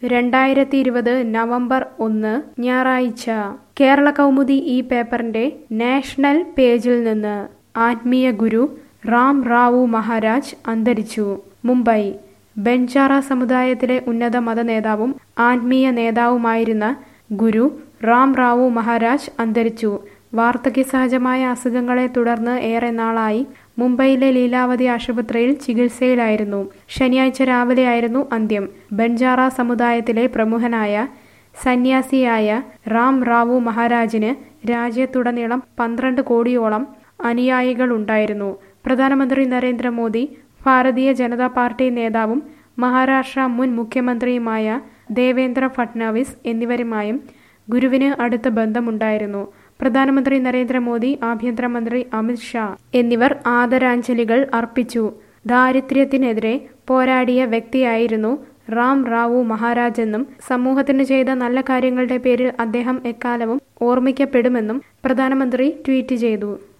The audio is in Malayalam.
രണ്ടായിരത്തി ഇരുപത് നവംബർ ഒന്ന് ഞായറാഴ്ച കേരള കൗമുദി ഈ പേപ്പറിന്റെ നാഷണൽ പേജിൽ നിന്ന് ആത്മീയ ഗുരു റാം റാവു മഹാരാജ് അന്തരിച്ചു മുംബൈ ബെൻജാറ സമുദായത്തിലെ ഉന്നത മത നേതാവും ആത്മീയ നേതാവുമായിരുന്ന ഗുരു റാം റാവു മഹാരാജ് അന്തരിച്ചു വാർദ്ധക്യ സഹജമായ അസുഖങ്ങളെ തുടർന്ന് ഏറെ നാളായി മുംബൈയിലെ ലീലാവതി ആശുപത്രിയിൽ ചികിത്സയിലായിരുന്നു ശനിയാഴ്ച രാവിലെയായിരുന്നു അന്ത്യം ബൻജാറ സമുദായത്തിലെ പ്രമുഖനായ സന്യാസിയായ റാം റാവു മഹാരാജിന് രാജ്യത്തുടനീളം പന്ത്രണ്ട് കോടിയോളം അനുയായികളുണ്ടായിരുന്നു പ്രധാനമന്ത്രി നരേന്ദ്രമോദി ഭാരതീയ ജനതാ പാർട്ടി നേതാവും മഹാരാഷ്ട്ര മുൻ മുഖ്യമന്ത്രിയുമായ ദേവേന്ദ്ര ഫട്നാവിസ് എന്നിവരുമായും ഗുരുവിന് അടുത്ത ബന്ധമുണ്ടായിരുന്നു പ്രധാനമന്ത്രി നരേന്ദ്രമോദി ആഭ്യന്തരമന്ത്രി അമിത് ഷാ എന്നിവർ ആദരാഞ്ജലികൾ അർപ്പിച്ചു ദാരിദ്ര്യത്തിനെതിരെ പോരാടിയ വ്യക്തിയായിരുന്നു റാം റാവു മഹാരാജ് എന്നും സമൂഹത്തിന് ചെയ്ത നല്ല കാര്യങ്ങളുടെ പേരിൽ അദ്ദേഹം എക്കാലവും ഓർമ്മിക്കപ്പെടുമെന്നും പ്രധാനമന്ത്രി ട്വീറ്റ് ചെയ്തു